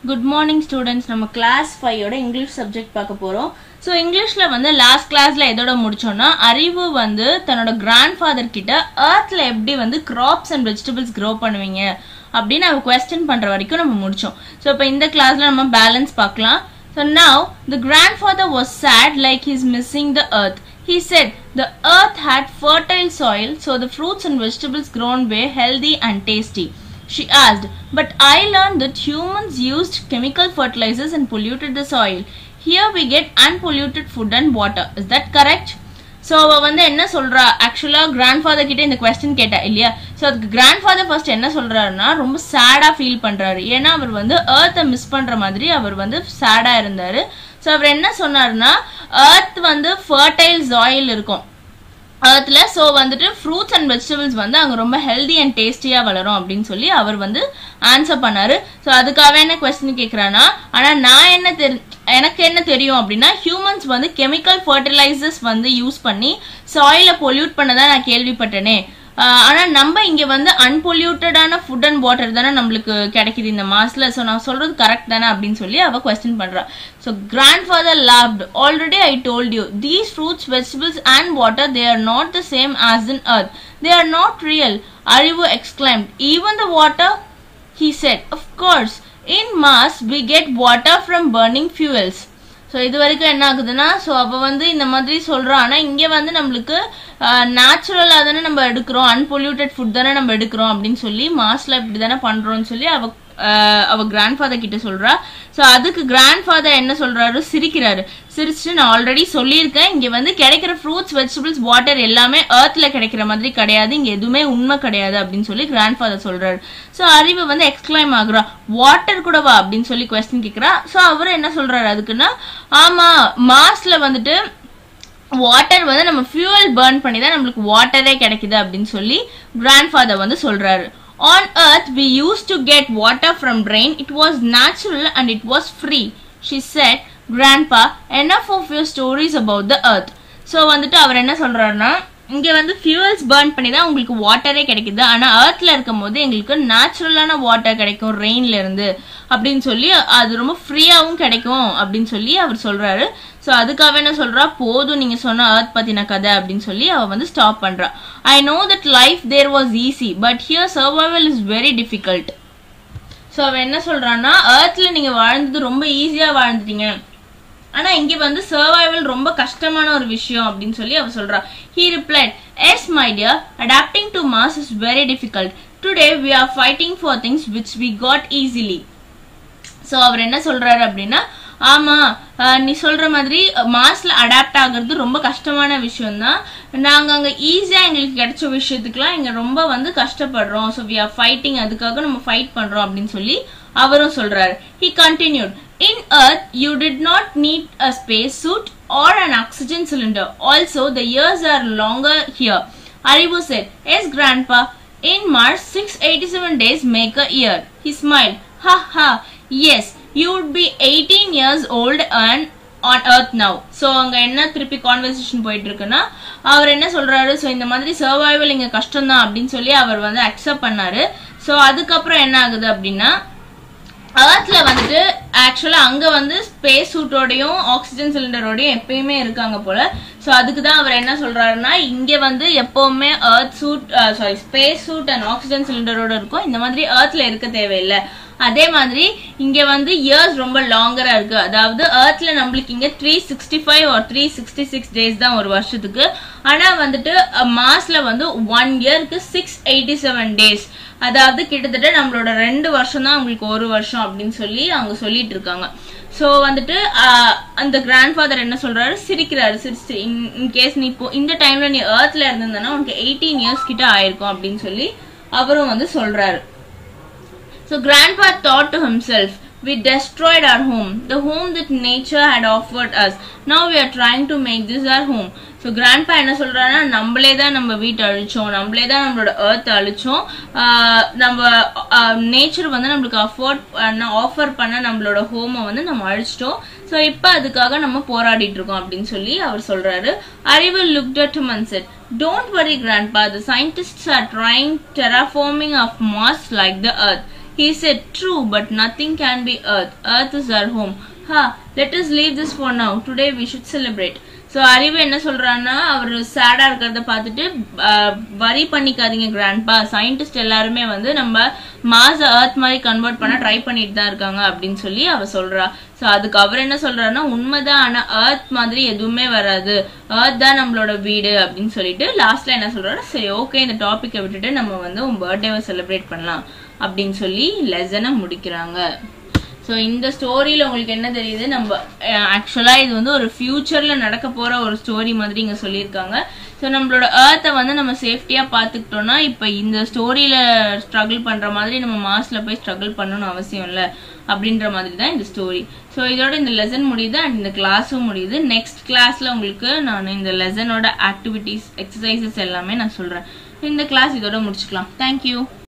Good morning students நம்ம class ஃபைவோட English subject பார்க்க போகிறோம் ஸோ இங்கிலீஷில் வந்து லாஸ்ட் கிளாஸில் எதோட முடிச்சோம்னா அறிவு வந்து தன்னோட கிராண்ட் ஃபாதர் கிட்ட ஏர்த்தில் எப்படி வந்து கிராப்ஸ் அண்ட் வெஜிடபிள்ஸ் க்ரோ பண்ணுவீங்க அப்படின்னு அவர் கொஸ்டின் பண்ணுற வரைக்கும் நம்ம முடிச்சோம் ஸோ இப்போ இந்த கிளாஸில் நம்ம பேலன்ஸ் பார்க்கலாம் so now the grandfather was sad like he's missing the earth He said the earth had fertile soil, so the fruits and vegetables grown were healthy and tasty. She asked, But I learned that humans used chemical fertilizers and polluted the soil. Here we get unpolluted food and water. Is that correct? So அவ வந்து என்ன சொல்றா ஆக்சுவலா grand father கிட்ட இந்த question கேட்டா இல்லையா so அதுக்கு கிராண்ட் ஃபாதர் ஃபர்ஸ்ட் என்ன சொல்றாருன்னா ரொம்ப சேடா ஃபீல் பண்றாரு ஏன்னா அவர் வந்து ஏர்த்தை மிஸ் பண்ற மாதிரி அவர் வந்து சேடா இருந்தாரு ஸோ அவர் என்ன சொன்னாருன்னா ஏர்த் வந்து ஃபர்டைல் சாயில் இருக்கும் ஏர்த்ல ஸோ வந்துட்டு ஃப்ரூட்ஸ் அண்ட் வெஜிடபிள்ஸ் வந்து அங்கே ரொம்ப ஹெல்தி அண்ட் டேஸ்டியாக வளரும் அப்படின்னு சொல்லி அவர் வந்து ஆன்சர் பண்ணாரு ஸோ அதுக்காக என்ன கொஸ்டின் கேட்குறான்னா ஆனால் நான் என்ன தெரி எனக்கு என்ன தெரியும் அப்படின்னா ஹியூமன்ஸ் வந்து கெமிக்கல் ஃபர்டிலைசர்ஸ் வந்து யூஸ் பண்ணி சாயிலை பொல்யூட் பண்ணதான் நான் கேள்விப்பட்டேனே ஆனால் நம்ம இங்கே வந்து அன்பொல்யூட்டடான ஃபுட் அண்ட் வாட்டர் தானே நம்மளுக்கு கிடைக்குது இந்த மாசத்துல ஸோ நான் சொல்றது கரெக்ட் தானே அப்படின்னு சொல்லி அவ கொஸ்டின் பண்றா so grandfather laughed already I told you these fruits vegetables and water they are not the same as in earth they are not real அறிவு exclaimed even the water he said of course in mars we get water from burning fuels so இது வரைக்கும் என்ன ஆகுதுன்னா so அவள் வந்து இந்த மாதிரி சொல்கிறோம் ஆனால் இங்கே வந்து நம்மளுக்கு நேச்சுரலாக தானே நம்ம எடுக்கிறோம் அன்பொல்யூட்டட் ஃபுட் தானே நம்ம எடுக்கிறோம் அப்படின்னு சொல்லி மாஸில் இப்படி தானே பண்ணுறோம்னு சொல்லி அவ அவ கிராண்ட் ஃபாதர் கிட்ட சொல்றா ஸோ அதுக்கு கிராண்ட் ஃபாதர் என்ன சொல்றாரு சிரிக்கிறாரு சிரிச்சுட்டு நான் ஆல்ரெடி சொல்லியிருக்கேன் இங்க வந்து கிடைக்கிற ஃப்ரூட்ஸ் வெஜிடபிள்ஸ் வாட்டர் எல்லாமே ஏர்த்ல கிடைக்கிற மாதிரி கிடையாது இங்க எதுவுமே உண்மை கிடையாது அப்படின்னு சொல்லி கிராண்ட் ஃபாதர் சொல்றாரு ஸோ அறிவு வந்து எக்ஸ்கிளைம் ஆகுறா வாட்டர் கூடவா அப்படின்னு சொல்லி கொஸ்டின் கேட்கிறா ஸோ அவரு என்ன சொல்றாரு அதுக்குன்னா ஆமா மாஸ்ல வந்துட்டு வாட்டர் வந்து நம்ம ஃபியூவல் பேர்ன் பண்ணி தான் நம்மளுக்கு வாட்டரே கிடைக்குது அப்படின்னு சொல்லி கிராண்ட் ஃபாதர் வந்து சொல்றாரு On earth, we used to get water from rain. It was natural and it was free. She said, Grandpa, enough of your stories about the earth. So வந்துட்டு அவர் என்ன சொல்றாருன்னா இங்க வந்து ஃபியூவல்ஸ் பேர்ன் பண்ணி தான் உங்களுக்கு வாட்டரே கிடைக்குது ஆனா ஏர்த்ல இருக்கும் போது எங்களுக்கு நேச்சுரலான வாட்டர் கிடைக்கும் ரெயின்ல இருந்து அப்படின்னு சொல்லி அது ரொம்ப ஃப்ரீயாவும் கிடைக்கும் அப்படின்னு சொல்லி அவர் சொல்றாரு ஸோ அதுக்காக என்ன சொல்றா போதும் நீங்க சொன்ன ஏர்த் பத்தின கதை அப்படின்னு சொல்லி அவ வந்து ஸ்டாப் பண்றா I know that life there was easy but here survival is very difficult so அவ என்ன சொல்றான்னா ஏர்த்ல நீங்க வாழ்ந்தது ரொம்ப ஈஸியா வாழ்ந்துட்டீங்க ஆனா இங்க வந்து சர்வைவல் ரொம்ப கஷ்டமான ஒரு விஷயம் அப்படின்னு சொல்லி அவ சொல்றா he replied yes my dear adapting to Mars is very difficult today we are fighting for things which we got easily so அவர் என்ன சொல்றாரு அப்படின்னா ஆமா நீ சொல்ற மாதிரி மாஸ்ல அடாப்ட் ஆகுறது ரொம்ப கஷ்டமான விஷயம் தான் நாங்க அங்க ஈஸியா எங்களுக்கு கிடைச்ச விஷயத்துக்குலாம் இங்க ரொம்ப வந்து கஷ்டப்படுறோம் ஸோ வி ஆர் ஃபைட்டிங் அதுக்காக நம்ம ஃபைட் பண்றோம் அப்படின்னு சொல்லி அவரும் சொல்றாரு he continued in earth you did not need a space suit or an oxygen cylinder also the years are longer here aribu said yes grandpa in mars 687 days make a year he smiled ha ha yes you would be 18 years old and on earth now so அங்கே என்ன திருப்பி conversation போயிட்டு இருக்குன்னா அவர் என்ன சொல்றாரு so இந்த மாதிரி survival இங்கே கஷ்டம் தான் அப்படின்னு சொல்லி அவர் வந்து அக்செப்ட் பண்ணாரு ஸோ அதுக்கப்புறம் என்ன ஆகுது அப்படின்னா அர்த்ல வந்துட்டு ஆக்சுவலா அங்க வந்து ஸ்பேஸ் சூட்டோடையும் ஆக்சிஜன் சிலிண்டரோடையும் எப்பயுமே இருக்காங்க போல ஸோ அதுக்கு தான் அவர் என்ன சொல்றாருன்னா இங்க வந்து எப்பவுமே earth suit sorry space suit and oxygen சிலிண்டரோட இருக்கும் இந்த மாதிரி எர்த்ல இருக்க தேவையில்லை அதே மாதிரி இங்க வந்து இயர்ஸ் ரொம்ப லாங்கரா இருக்கு அதாவது எர்த்ல நம்மளுக்கு இங்க த்ரீ சிக்ஸ்டி ஃபைவ் ஒரு த்ரீ சிக்ஸ்டி சிக்ஸ் டேஸ் தான் ஒரு வருஷத்துக்கு ஆனா வந்துட்டு மாஸ்ல வந்து ஒன் இயருக்கு சிக்ஸ் எயிட்டி செவன் டேஸ் அதாவது கிட்டத்தட்ட நம்மளோட ரெண்டு வருஷம் தான் அவங்களுக்கு ஒரு வருஷம் அப்படின்னு சொல்லி அவங்க சொல்லிட்டு இருக்காங்க ஸோ வந்துட்டு அந்த கிராண்ட் ஃபாதர் என்ன சொல்றாரு சிரிக்கிறாரு சிரிச்சு இன் கேஸ் நீ இப்போ இந்த டைம்ல நீ ஏர்த்ல இருந்திருந்தனா உனக்கு எயிட்டீன் இயர்ஸ் கிட்ட ஆயிருக்கும் அப்படின்னு சொல்லி அவரும் வந்து சொல்றாரு so grandpa thought to himself we destroyed our home the home that nature had offered us now we are trying to make this our home so grandpa என்ன சொல்றாருன்னா நம்மளே தான் நம்ம வீட்டை அழிச்சோம் நம்மளே தான் நம்மளோட ஏர்த் அழிச்சோம் நம்ம நேச்சர் வந்து நம்மளுக்கு அஃபோர்ட் பண்ண ஆஃபர் பண்ண நம்மளோட ஹோமை வந்து நம்ம அழிச்சிட்டோம் ஸோ இப்போ அதுக்காக நம்ம போராடிட்டு இருக்கோம் அப்படின்னு சொல்லி அவர் சொல்றாரு Arivu looked at man said don't worry grandpa the scientists are trying terraforming of Mars like the earth he said true but nothing can be earth earth is our home ha let us leave this for now today we should celebrate so Arivu என்ன சொல்றான்னா அவர் சேடா இருக்கிறத பார்த்துட்டு வரி பண்ணிக்காதீங்க grandpa scientist எல்லாருமே வந்து நம்ம மாச ஏர்த் மாதிரி கன்வெர்ட் பண்ண ட்ரை பண்ணிட்டு தான் இருக்காங்க அப்படின்னு சொல்லி அவ சொல்றா ஸோ அதுக்கு அவர் என்ன சொல்றாருன்னா உண்மைதான் ஆனா ஏர்த் மாதிரி எதுவுமே வராது ஏர்த் தான் நம்மளோட வீடு அப்படின்னு சொல்லிட்டு லாஸ்ட்ல என்ன சொல்றாரு சரி ஓகே இந்த டாபிக்கை விட்டுட்டு நம்ம வந்து உன் பர்த்டேவை செலிப்ரேட் பண்ணலாம் அப்படின்னு சொல்லி லெசனை முடிக்கிறாங்க ஸோ இந்த ஸ்டோரியில் உங்களுக்கு என்ன தெரியுது நம்ம ஆக்சுவலாக இது வந்து ஒரு ஃபியூச்சரில் நடக்க போகிற ஒரு ஸ்டோரி மாதிரி இங்கே சொல்லியிருக்காங்க ஸோ நம்மளோட ஏர்த்தை வந்து நம்ம சேஃப்டியாக பார்த்துக்கிட்டோம்னா இப்போ இந்த ஸ்டோரியில் ஸ்ட்ரகிள் பண்ணுற மாதிரி நம்ம மாஸில் போய் ஸ்ட்ரகிள் பண்ணணும்னு அவசியம் இல்லை அப்படின்ற மாதிரி தான் இந்த ஸ்டோரி ஸோ இதோட இந்த லெசன் முடியுது அண்ட் இந்த கிளாஸும் முடியுது நெக்ஸ்ட் கிளாஸில் உங்களுக்கு நான் இந்த லெசனோட ஆக்டிவிட்டீஸ் எக்ஸசைசஸ் எல்லாமே நான் சொல்கிறேன் இந்த கிளாஸ் இதோட முடிச்சுக்கலாம் தேங்க்யூ